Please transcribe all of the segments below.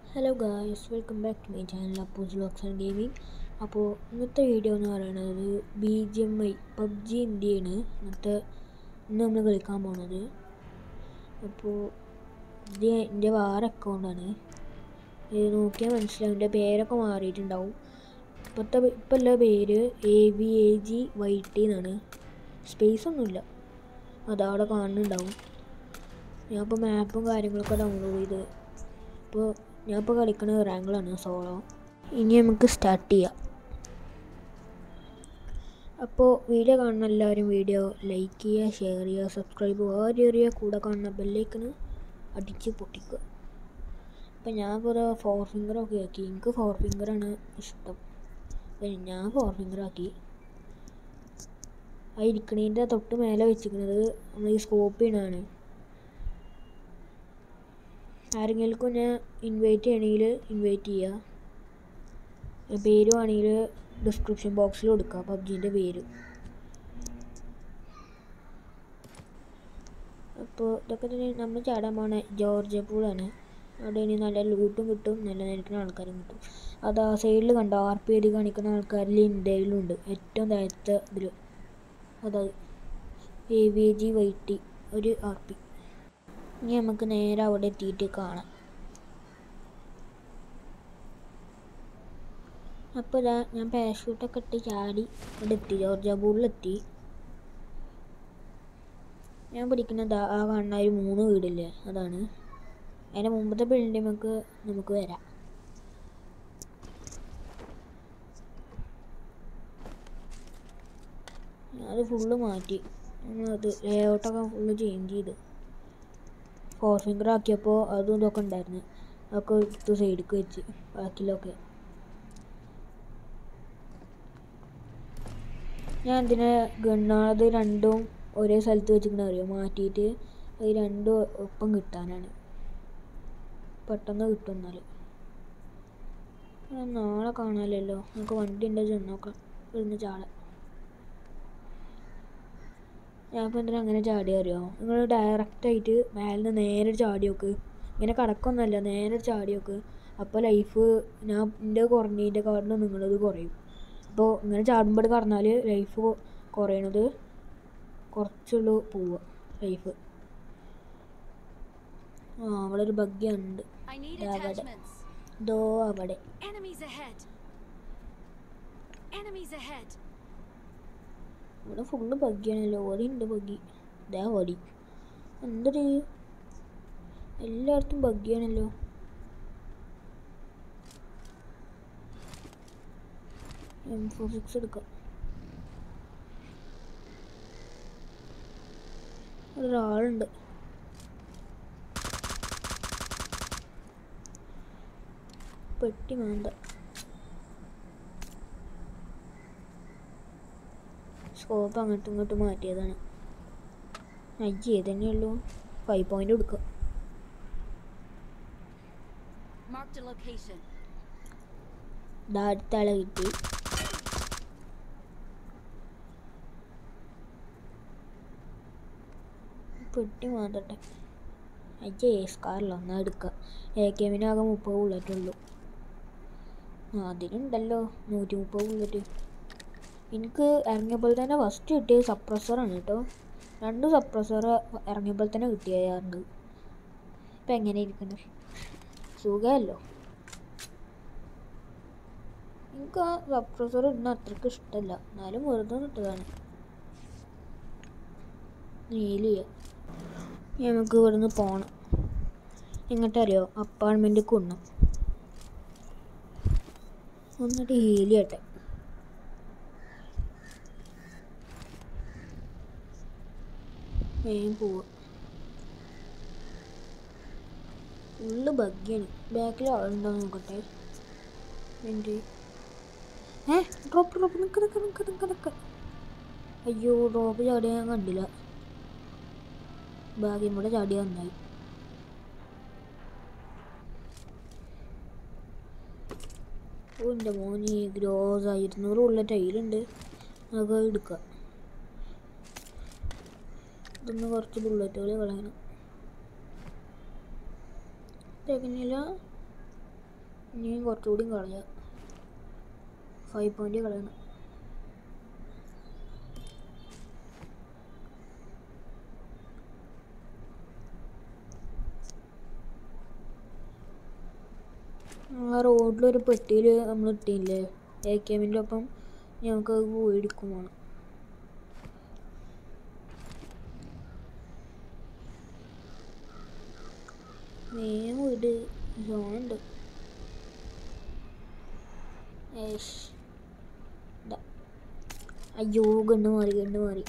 Hello guys welcome back to my channel Appus vlogs and gaming അപ്പോൾ ഇന്നത്തെ വീഡിയോ എന്ന് പറയുന്നത് B G M I PUBG ഇന്ത്യയാണ് ഇന്നത്തെ ഇന്ന് നമ്മൾ കളിക്കാൻ പോണത് അപ്പോൾ ഇത് എൻ്റെ വേറെ അക്കൗണ്ടാണ് ഇത് നോക്കിയാൽ മനസ്സിലാവും എൻ്റെ പേരൊക്കെ മാറിയിട്ടുണ്ടാവും ഇപ്പോഴത്തെ ഇപ്പം ഉള്ള പേര് A V A G Y T എന്നാണ് സ്പേസ് ഒന്നുമില്ല അതവിടെ കാണുന്നുണ്ടാവും ഞാൻ ഇപ്പോൾ മാപ്പും കാര്യങ്ങളൊക്കെ ഡൗൺലോഡ് ചെയ്ത് ഇപ്പോൾ ഞാൻ ഇപ്പോൾ കളിക്കുന്ന റാങ്കിളാണ് സോളോ ഇനി നമുക്ക് സ്റ്റാർട്ട് ചെയ്യാം അപ്പോൾ വീഡിയോ കാണുന്ന എല്ലാവരും വീഡിയോ ലൈക്ക് ചെയ്യുക ഷെയർ ചെയ്യുക സബ്സ്ക്രൈബ് ആരും അറിയുക കൂടെ കാണുന്ന ബെല്ലൈക്കണ് അടിച്ച് പൊട്ടിക്കുക അപ്പം ഞാൻ കുറേ ഫോർ ഫിംഗറൊക്കെ ആക്കി എനിക്ക് ഫോർ ഫിംഗറാണ് ഇഷ്ടം അപ്പം ഞാൻ ഫോർ ഫിംഗർ ആക്കി ആ ഇരിക്കണേൻ്റെ തൊട്ട് മേലെ വെച്ചിരിക്കുന്നത് നമ്മൾ ഈ സ്കോപ്പ് ചെയ്യണതാണ് ആരെങ്കിലും ഞാൻ ഇൻവൈറ്റ് ചെയ്യണമെങ്കിൽ ഇൻവൈറ്റ് ചെയ്യുക പേര് വേണമെങ്കിൽ ഡിസ്ക്രിപ്ഷൻ ബോക്സിൽ കൊടുക്കുക പബ്ജീൻ്റെ പേര് അപ്പോൾ ഇതൊക്കെ തന്നെ നമ്മൾ ചാടാൻ പോണ ജോർജ് പൂളാണ് അവിടെ ഇനി നല്ല ലൂട്ടും കിട്ടും നല്ല നിരക്കുന്ന ആൾക്കാരും കിട്ടും അത് ആ സൈഡിൽ കണ്ടോ ആർ പി എഴുതി കാണിക്കുന്ന ആൾക്കാരിൽ ഇന്ത്യയിലും ഉണ്ട് ഏറ്റവും താഴത്തെ ഇതിൽ അതായത് A V G Y T ഒരു ആർ പി ഇനി നമുക്ക് നേരെ അവിടെ എത്തിയിട്ട് കാണാം അപ്പോൾ ഇതാ ഞാൻ പാരഷൂട്ടൊക്കെ ഇട്ട് ചാടി ഇവിടെ എത്തി ജോർജ ബൂളിലെത്തി ഞാൻ പഠിക്കുന്നത് ആ കാണുന്ന ഒരു മൂന്ന് വീടില്ലേ അതാണ് അതിൻ്റെ മുമ്പത്തെ ബിൽഡിംഗ് നമുക്ക് നമുക്ക് വരാം അത് ഫുള്ള് മാറ്റി അത് ലേഔട്ടൊക്കെ ഫുള്ള് ചേഞ്ച് ചെയ്ത് ഫോർ ഫിംഗർ ആക്കിയപ്പോൾ അതും ഇതൊക്കെ ഉണ്ടായിരുന്നു അതൊക്കെ എടുത്ത് സൈഡിലേക്ക് വെച്ച് ബാക്കിലൊക്കെ ഞാൻ എന്തിനാ ഗണ്ണാത് രണ്ടും ഒരേ സ്ഥലത്ത് വെച്ചിങ്ങനെ അറിയോ മാറ്റിയിട്ട് അത് രണ്ടും ഒപ്പം കിട്ടാനാണ് പെട്ടെന്ന് കിട്ടും എന്നാൽ നാളെ കാണാമല്ലോ നമുക്ക് വണ്ടി ഉണ്ടോ ചെന്ന് നോക്കാം ഇവിടുന്ന് ചാള ഞാനിപ്പോൾ എന്തിനാ അങ്ങനെ ചാടി അറിയോ നിങ്ങൾ ഡയറക്റ്റായിട്ട് മേലെ നിന്ന് നേരെ ചാടി നോക്ക് ഇങ്ങനെ കടക്കൊന്നുമല്ല നേരെ ചാടി നോക്ക് അപ്പോൾ ലൈഫ് ഞാൻ എൻ്റെ കുറഞ്ഞതിൻ്റെ കാട്ടിലും നിങ്ങളത് കുറയും അപ്പോൾ ഇങ്ങനെ ചാടുമ്പോൾ കടന്നാൽ ലൈഫ് കുറയണത് കുറച്ചുള്ളൂ പോവുക ലൈഫ് ആ അവിടെ ഒരു ബഗ്ഗിയുണ്ട് I need Yeah, but- attachments. ദോ അവിടെ Enemies ahead. Enemies ahead. ഇവിടെ ഫുള്ള് ബഗ്ഗിയാണല്ലോ ഓടി ഉണ്ട് ബഗ്ഗി ഇതാ ഓടി എന്തൊരു എല്ലായിടത്തും ബഗ്ഗിയാണല്ലോ എം ഫോർ സിക്സ് എടുക്കാം ഒരാളുണ്ട് പെട്ടി വേണ്ട സ്കോപ്പ് അങ്ങോട്ടും ഇങ്ങോട്ടും മാറ്റിയതാണ് അജ്ജി തന്നെ ഉള്ളൂ ഫൈവ് പോയിന്റ് കൊടുക്കുക Marked a location. ഇതാ അടുത്ത ആളെ കിട്ടി പെട്ടി മാതട്ടെ അജ്ജേ സ്കാറില്ല ഒന്നാ എടുക്കുക എ കെ എമ്മിനാകെ മുപ്പത് ബുള്ളറ്റ് ഉള്ളൂ ആ, അതിനുണ്ടല്ലോ നൂറ്റി മുപ്പത് ബുള്ളറ്റ് എനിക്ക് ഇറങ്ങിയപ്പോൾ തന്നെ ഫസ്റ്റ് കിട്ടിയത് സപ്രസറാണ് കേട്ടോ രണ്ട് സപ്രസർ ഇറങ്ങിയപ്പോൾ തന്നെ കിട്ടിയാറുണ്ട് ഇപ്പം എങ്ങനെ ഇരിക്കുന്നത് സുഖമല്ലോ എനിക്ക് ആ സപ്രസർ ഇടുന്ന അത്രയ്ക്ക് ഇഷ്ടമല്ല എന്നാലും വെറുതെ ഇട്ടതാണ് നീലിയ നമുക്ക് ഇവിടുന്ന് പോകണം എങ്ങോട്ടറിയോ അപ്പാർട്ട്മെൻറ്റിൽ കൊണ്ടു എന്നിട്ട് ഹീലിയട്ടെ വേഗം പോവാ ഫുള്ള് ബഗ്ഗിയാണ് ബാക്കിൽ ആളുണ്ടോ നോക്കട്ടെ എൻ്റെ ഏ ഡ്രോപ്പ് ഡ്രോപ്പ് നിൽക്ക് നിൽക്ക് നിൽക്ക് നിൽക്ക് നിൽക്ക് അയ്യോ ഡ്രോപ്പ് ചാടിയ ഞാൻ കണ്ടില്ല ഭാഗ്യം കൂടെ ചാടി നന്നായി ഓ എൻ്റെ മോനി ഗ്രോസ് ഇരുന്നൂറ് ഉള്ള ടൈലുണ്ട് നമുക്ക് എടുക്കാം ഇതൊന്ന് കുറച്ച് ബുള്ളറ്റുകൾ കളയണം തികഞ്ഞില്ല ഇനിയും കുറച്ചുകൂടി കളയാം ഫൈവ് പോയിന്റ് കളയണം ആ റോഡിലൊരു പെട്ടിയിൽ നമ്മൾ ഇട്ടില്ലേ എ കെ എമ്മിൻ്റെ ഒപ്പം ഞങ്ങൾക്ക് അത് പോയി എടുക്കും വേണം വേഗം വീട് സോണുണ്ട് ഏഷ് ദാ. അയ്യോ ഗണ്ണ് മാറി ഗണ്ണ് മാറി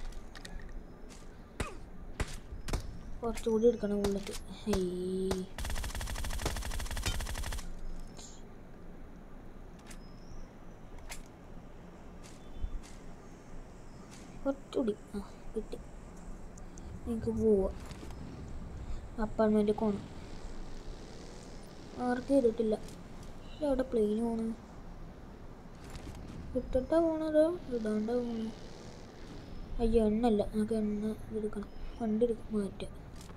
കുറച്ചുകൂടി എടുക്കണം ഉള്ളിട്ട് ഹേയ് കുറച്ചുകൂടി ആ കിട്ടി എനിക്ക് പോവാം അപ്പാർട്ട്മെൻറ്റിൽ പോകണം ആർക്കും ചെയ്തിട്ടില്ല എവിടെ പ്ലെയിൻ പോണ് ഇട്ടിട്ടാ പോണത് ഇടാണ്ടാ പോണത് അയ്യോ എണ്ണല്ല നമുക്ക് എണ്ണ എടുക്കണം വണ്ടി എടുക്ക മാറ്റുക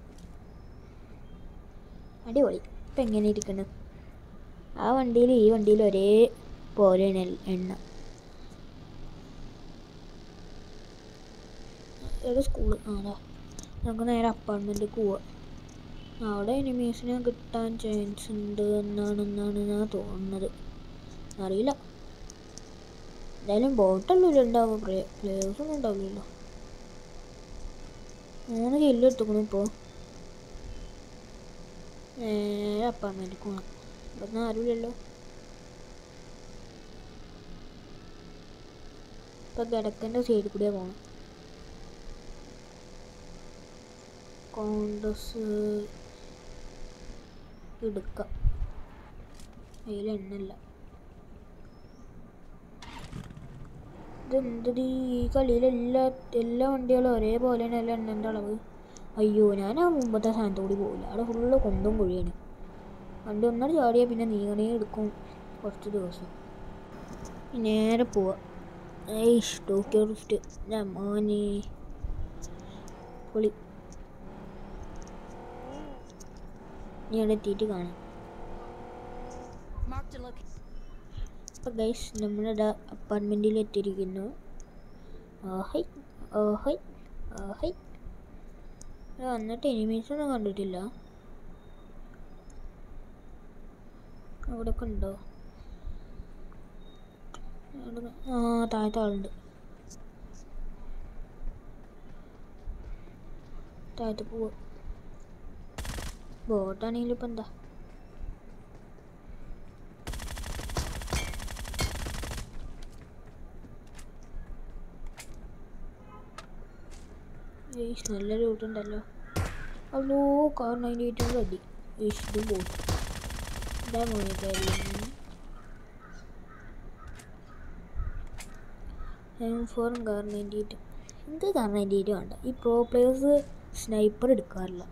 അടിപൊളി ഇപ്പം എങ്ങനെ ഇരിക്കണം ആ വണ്ടിയിൽ ഈ വണ്ടിയിൽ ഒരേ പോലെയാണ് എൽ- എണ്ണ എവിടെ സ്കൂള് ആ അതാ നമുക്ക് നേരെ അപ്പാർട്ട്മെൻറ്റിൽ പോവാം അവിടെ എനിമീസിനെ കിട്ടാൻ ചാൻസ് ഉണ്ട് എന്നാണെന്നാണ് ഞാൻ തോന്നുന്നത് അറിയില്ല എന്തായാലും ബോട്ടല്ലല്ലോ ഉണ്ടാവും പ്ലേയേഴ്സ് ഒന്നും ഉണ്ടാവില്ലല്ലോ മൂന്ന് കില്ല് എടുത്തുക്കണം ഇപ്പോൾ നേരെ അപ്പാർട്ട്മെൻറ്റിൽ പോകണം ഇവിടുന്ന് ആരുമില്ലല്ലോ ഇപ്പം കിടക്കൻ്റെ സൈഡിൽ കൂടിയാണ് പോകണം കോണ്ടസ് എടുക്കാം അതിൽ എണ്ണല്ല ഇതെന്തത് ഈ കളിയിൽ എല്ലാ എല്ലാ വണ്ടികളും ഒരേപോലെയാണല്ലോ എണ്ണൻ്റെ അളവ് അയ്യോ ഞാൻ ആ മുമ്പത്തെ സ്ഥാനത്ത് കൂടി പോകില്ല അവിടെ ഫുള്ള് കൊണ്ടും കുഴിയാണ് വണ്ടി ഒന്നാട് ചാടിയാൽ പിന്നെ നീങ്ങണേ എടുക്കും കുറച്ച് ദിവസം നേരെ പോവാ ഏയ് ടോക്കിയോ റിഫ്റ്റ് ഞാൻ മോനെ പൊളി നീ അവിടെ എത്തിയിട്ട് കാണാം Marked a location. അപ്പോൾ ഗൈസ് നമ്മളിവിടെ അപ്പാർട്ട്മെൻറ്റിൽ എത്തിയിരിക്കുന്നു ഓഹൈ ഓഹൈ ഓഹൈ ഇവിടെ വന്നിട്ട് എനിമീസ് ഒന്നും കണ്ടിട്ടില്ല അവിടെ ഒക്കെ ഉണ്ടോ അവിടെ- ആ താഴത്തെ ആളുണ്ട് താഴത്ത് പോവാ ബോട്ടാണെങ്കിലും ഇപ്പം എന്താ ഏയ്ഷ് നല്ല ലൂട്ടുണ്ടല്ലോ അല്ലോ കാർ നയൻറ്റി എയ്റ്റ് റെഡി ഏയ്ഷ് ഇത് ബോട്ട് ഇതാ മോനെ കാര്യം എം ഫോറും കാർ നയൻറ്റി എയ്റ്റ് എന്ത് കാർ നയൻറ്റി എയ്റ്റ് വേണ്ട ഈ പ്രോ പ്ലേയേഴ്സ് സ്നൈപ്പർ എടുക്കാറില്ല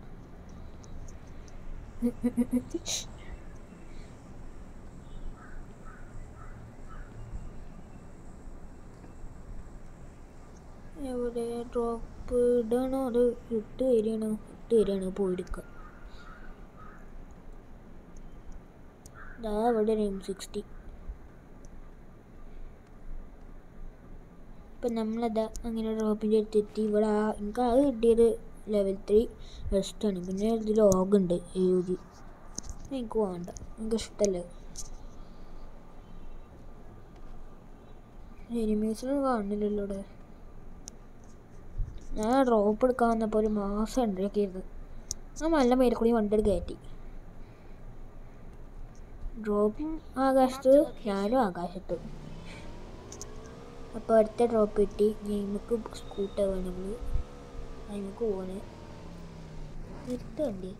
എവിടെ ഡ്രോപ്പ് ഇടാണോ അത് ഇട്ട് തരികയാണോ ഇട്ട് തരികയാണ് പോയി എടുക്കുക ഇതാ ഇവിടെ ഒരു എം സിക്സ്റ്റി ഇപ്പം നമ്മളതാ അങ്ങനെ ഡ്രോപ്പിൻ്റെ അടുത്ത് എത്തി ഇവിടെ ആ എനിക്ക് അത് കിട്ടിയത് ലെവൽ ത്രീ വെസ്റ്റാണ് പിന്നെ ഇതിൽ ലോഗുണ്ട് എ യു ജി എനിക്ക് വേണ്ട എനിക്ക് ഇഷ്ടമല്ല എനിമീസിനൊന്നും കാണുന്നില്ലല്ലോ ഇവിടെ ഞാൻ ഡ്രോപ്പ് എടുക്കാൻ വന്നപ്പോൾ ഒരു മാസം ഉണ്ടാക്കിയിരുന്നു ആ നല്ല പേര് കൂടി വണ്ടി കയറ്റി ഡ്രോപ്പും ആകാശത്ത് ഞാനും ആകാശത്ത് അപ്പോൾ അടുത്ത ഡ്രോപ്പ് കിട്ടി നമുക്ക് സ്കൂട്ടർ വേണം നമ്മൾ അതിനൊക്കെ പോവാണ് നിർത്ത വണ്ടി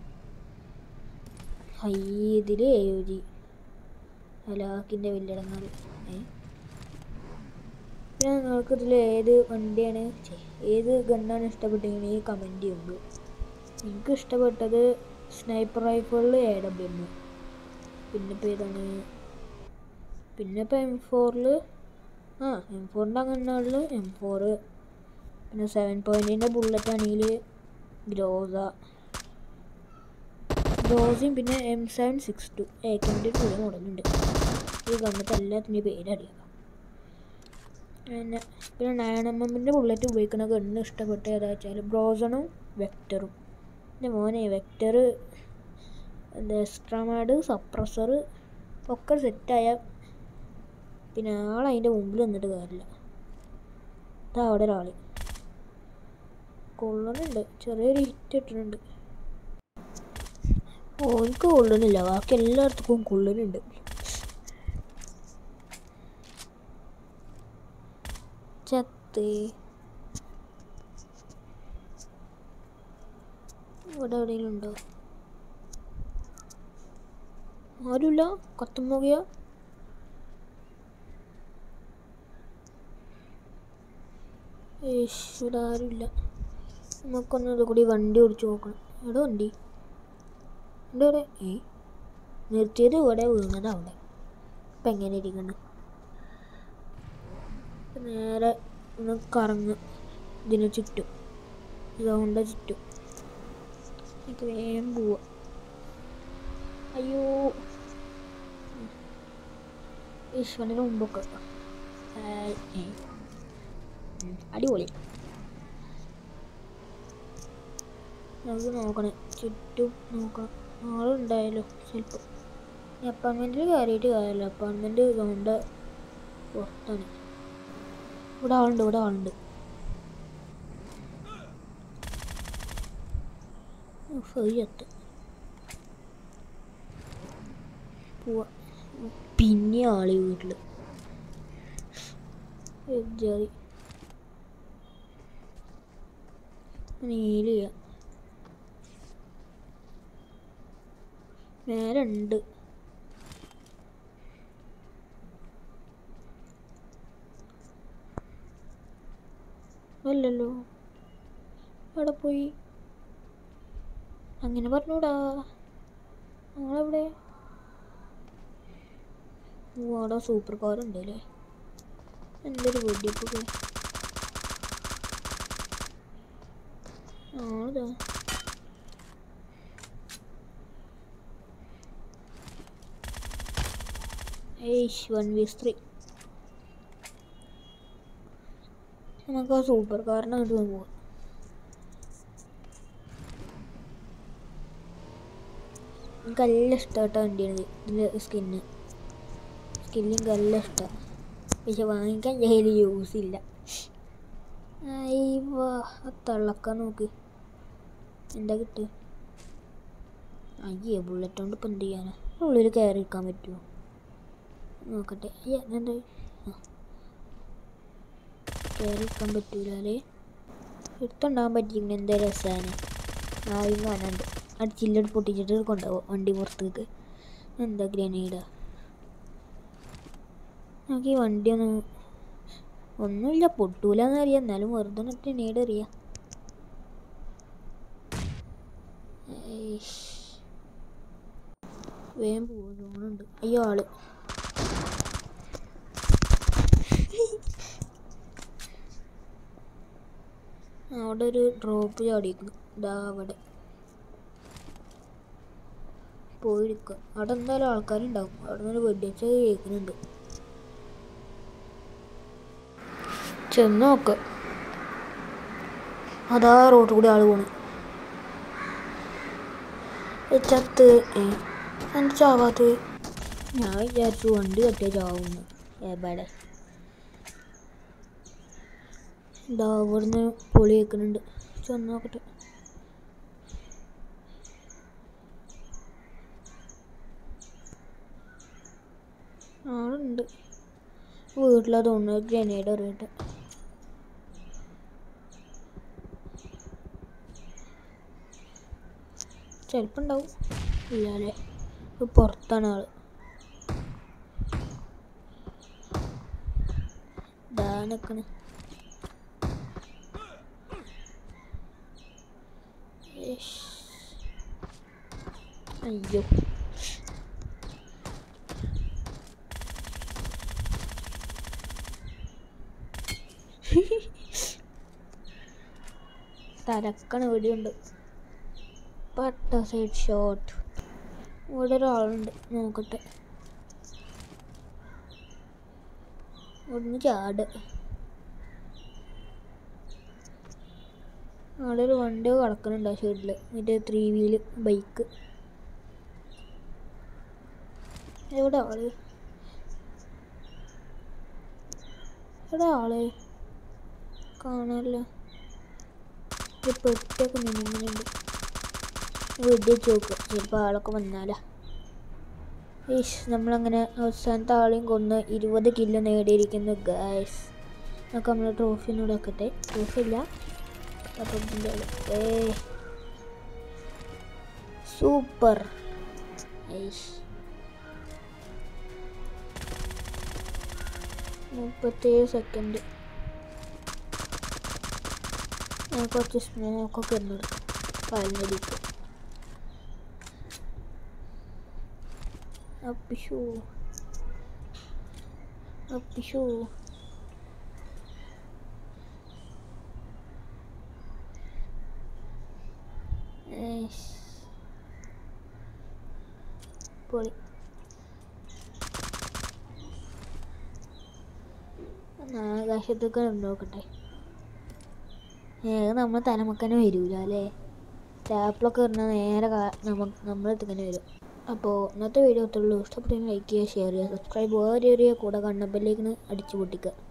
ഹൈ ഇതിൽ എഴുതി ഹലാക്കിൻ്റെ വലിയടങ്ങാറ് ഏ പിന്നെ നിങ്ങൾക്ക് ഇതിൽ ഏത് വണ്ടിയാണ് ഛെ, ഏത് ഗണ്ണാണ് ഇഷ്ടപ്പെട്ടെങ്കിൽ ഈ കമൻറ്റ് ചെയ്യുള്ളൂ എനിക്ക് ഇഷ്ടപ്പെട്ടത് സ്നൈപ്പർ റൈഫിളിൽ എ ഡബ്ല്യു എം പിന്നെ ഇപ്പോൾ ഏതാണ് പിന്നെ ഇപ്പോൾ എം ഫോറിൽ ആ എം ഫോറിൻ്റെ ഗണ്ണുകളിൽ എം ഫോറ് പിന്നെ സെവൻ പോയിൻറ്റിൻ്റെ ബുള്ളറ്റ് ആണെങ്കിൽ ഗ്രോസ ഗ്രോസിയും പിന്നെ M seven six two A കെൻ്റെ ഒരു പുതിയ മോഡലുണ്ട് ഈ ഗണ്ണത്തെ എല്ലാത്തിൻ്റെ പേരറിയാം പിന്നെ പിന്നെ നയൻ എം എമ്മിൻ്റെ ബുള്ളറ്റ് ഉപയോഗിക്കുന്ന ഗണ്ണ് ഇഷ്ടപ്പെട്ട ഏതാ വെച്ചാൽ ബ്രോസണും വെക്ടറും എൻ്റെ മോനെ വെക്ടർ എന്താ എക്സ്ട്രാമാഡ് സപ്രസർ ഒക്കെ സെറ്റായ പിന്നെ ആളതിൻ്റെ മുമ്പിൽ നിന്നിട്ട് കാര്യമില്ല ഇതാ അവിടെ ഒരാൾ കൊള്ളണുണ്ട് ചെറിയൊരു ഹിറ്റ് ഇട്ടിട്ടുണ്ട് ഓനിക്ക് കൊള്ളണില്ല ബാക്കി എല്ലായിടത്തും കൊള്ളണുണ്ട് ചത്ത് ഇവിടെ എവിടെയെങ്കിലും ഉണ്ടോ ആരുമില്ല കത്തുമ്പോകയ ഇവിടെ ആരുമില്ല നമുക്കൊന്നത് കൂടി വണ്ടി ഓടിച്ചു നോക്കണം എവിടെ വണ്ടി എൻ്റെ ഇവിടെ ഏ നിർത്തിയത് ഇവിടെ വീണത് അവിടെ ഇപ്പം എങ്ങനെ ഇരിക്കണം ഇപ്പം നേരെ ഒന്ന് കറങ്ങ് ഇതിന് ചുറ്റും ഗ്രൗണ്ട് ചുറ്റും എനിക്ക് വേഗം പോവാം അയ്യോ ഈശ്വരന് മുമ്പൊക്കെ ഏയ്, ഏയ്. ഉം, അടിപൊളി നമുക്ക് നോക്കണം ചുറ്റും നോക്കണം ആളുണ്ടായാലോ ചിലപ്പോൾ അപ്പാർട്ട്മെൻറ്റിൽ കയറിയിട്ട് കാര്യമില്ല അപ്പാർട്ട്മെൻറ്റ് ഗ്രൗണ്ട് പുറത്താണ് ഇവിടെ ആളുണ്ട് ഇവിടെ ആളുണ്ട് ചത്ത് പോവാ പിന്നെ ആളി വീട്ടിൽ ജാതി നീലിയ മേലെ ഉണ്ട് അല്ലല്ലോ അവിടെ പോയി അങ്ങനെ പറഞ്ഞൂടാ നമ്മളെവിടെ ഓ അവിടെ സൂപ്പർ കാർ ഉണ്ട് അല്ലേ എന്തൊരു വെടിയൊക്കെ ആടാ ഏയ്ഷ് വൺ വീസ് ത്രീ നമുക്ക് ആ സൂപ്പർ കാറിനെ അങ്ങോട്ട് പോകാം എനിക്ക് നല്ല ഇഷ്ടപ്പെട്ട വണ്ടിയാണ് ഇതിൻ്റെ സ്കിന്ന് സ്കില്ല് എനിക്ക് നല്ല ഇഷ്ടമാണ് പക്ഷെ വാങ്ങിക്കാൻ കയ്യിൽ യൂസ് ഇല്ല അയ്യോ ആ തള്ളക്കാൻ നോക്ക് എന്താ കിട്ടുക അയ്യേ ബുള്ളറ്റ് കൊണ്ട് ഇപ്പം എന്ത് ചെയ്യാനാ ഉള്ളിൽ കയറി ഇരിക്കാൻ പറ്റുമോ നോക്കട്ടെ അയ്യ എന്താ കയറി ഇരിക്കാൻ പറ്റൂല അല്ലേ എടുത്തുണ്ടാകാൻ പറ്റിയിരിക്കുന്ന എന്താ രസമാണ് ആരും കാണാണ്ട് അത് ചില്ലട് പൊട്ടിച്ചിട്ട് കൊണ്ടുപോകും വണ്ടി പുറത്തേക്ക് എന്താ ഗ്രനേഡാ നമുക്ക് ഈ വണ്ടി ഒന്ന് ഒന്നുമില്ല പൊട്ടൂല എന്നറിയാം എന്നാലും വെറുതെ ഒന്ന് ഗ്രനേഡ് അറിയാം വേഗം പോവാ തോന്നുന്നുണ്ട് അയ്യോ ആള് അവിടെ ഒരു ഡ്രോപ്പ് ചാടിയിരിക്കുന്നു ഇതാ അവിടെ പോയിരിക്കുക അവിടെ എന്തായാലും ആൾക്കാരുണ്ടാവും അവിടെ നിന്ന് വെടിവെച്ച കേൾക്കുന്നുണ്ട് ചെന്ന് നോക്ക് അതാ റോഡ് കൂടി ആള് പോണ് ഏ, ചത്ത് ഏ എന്താ ചാവാത്ത് ഞാൻ വിചാരിച്ചു വണ്ടി തട്ടിയ ചാവുന്നു എവിടെ ഇതാ ഇവിടുന്ന് പൊളി കേൾക്കുന്നുണ്ട് ചെന്ന് നോക്കട്ടെ ആളുണ്ട് വീട്ടിലാ തോന്നുന്നു ഗ്രനേഡ് എറിയട്ടെ ചിലപ്പോൾ ഉണ്ടാവും ഇല്ലാല്ലേ ഇത് പുറത്താണ് ആള് ദാ നിക്കണ് ഇഷ്. അയ്യോ തലക്കണ വെടിയുണ്ട് പട്ട സൈഡ് ഷോട്ട് ഇവിടെ ഒരാളുണ്ട് നോക്കട്ടെ ഇവിടുന്ന് ചാട് അവിടെ ഒരു വണ്ടി കിടക്കുന്നുണ്ട് ആ സൈഡിൽ മറ്റേ ത്രീ വീല് ബൈക്ക് എവിടെ ആള് എവിടെ ആള് കാണാനല്ലോ ഒരു പെട്ടിയൊക്കെ നിന്നിങ്ങനുണ്ട് വെടി വെച്ച് നോക്കുക ചിലപ്പോൾ ആളൊക്കെ വന്നാലാ ഈഷ് നമ്മളങ്ങനെ അവസാനത്തെ ആളെയും കൊന്ന് ഇരുപത് കിലോ നേടിയിരിക്കുന്നു ഗായ്സ് നമുക്ക് നമ്മൾ ട്രോഫി ഒന്നും വെക്കട്ടെ ട്രോഫി ഇല്ല അപ്പം ഇതിൻ്റെ ഏ സൂപ്പർ ഐഷ് മുപ്പത്തേഴ് സെക്കൻഡ് ഞാൻ കുറച്ച് സ്മോക്കൊക്കെ ഇടുന്നെടുക്കാം പതിനടിക്ക് അപ്പിഷു അപ്പിഷു ഏഷ്. പൊളി ആകാശത്തൊക്കെ നോക്കട്ടെ നേരെ നമ്മൾ തലമക്കനെ വരൂല അല്ലേ ടാപ്പിലൊക്കെ പറഞ്ഞാൽ നേരെ കാ- നമ്മ നമ്മളടുത്ത് തന്നെ വരും അപ്പോൾ ഇന്നത്തെ വീഡിയോ അത്രയുള്ളൂ ഇഷ്ടപ്പെട്ടെങ്കിൽ ലൈക്ക് ചെയ്യുക ഷെയർ ചെയ്യുക സബ്സ്ക്രൈബ് വേറെ കൂടെ കണ്ണപ്പല്ലേക്ക് അടിച്ചു പൊട്ടിക്കുക